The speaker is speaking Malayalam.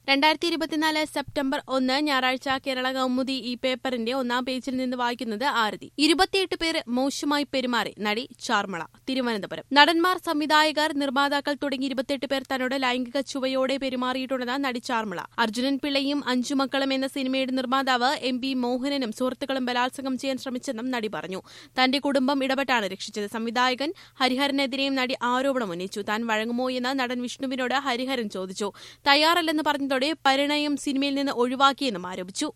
രണ്ടായിരത്തി ഇരുപത്തിനാല് സെപ്റ്റംബർ ഒന്ന് ഞായറാഴ്ച കേരള കൗമുദി ഈ പേപ്പറിന്റെ ഒന്നാം പേജിൽ നിന്ന് വായിക്കുന്നത് ആരതി ഇരുപത്തിയെട്ട് പേർ മോശമായി പെരുമാറി നടി ചാർമള തിരുവനന്തപുരം നടന്മാർ സംവിധായകർ നിർമ്മാതാക്കൾ തുടങ്ങി ഇരുപത്തിയെട്ട് പേർ തന്നോട് ലൈംഗിക ചുവയോടെ പെരുമാറിയിട്ടുണ്ടെന്ന് നടി ചാർമള അർജുനൻ പിള്ളയും അഞ്ചു മക്കളും എന്ന സിനിമയുടെ നിർമ്മാതാവ് എം പി മോഹനനും സുഹൃത്തുക്കളും ബലാത്സംഗം ചെയ്യാൻ ശ്രമിച്ചെന്നും നടി പറഞ്ഞു തന്റെ കുടുംബം ഇടപെട്ടാണ് രക്ഷിച്ചത് സംവിധായകൻ ഹരിഹരനെതിരെയും നടി ആരോപണം ഉന്നയിച്ചു താൻ വഴങ്ങുമോ എന്ന് നടൻ വിഷ്ണുവിനോട് ഹരിഹരൻ ചോദിച്ചു തയ്യാറല്ലെന്ന് പറഞ്ഞതോടെ പരിണയം സിനിമയിൽ നിന്ന് ഒഴിവാക്കിയെന്നും ആരോപിച്ചു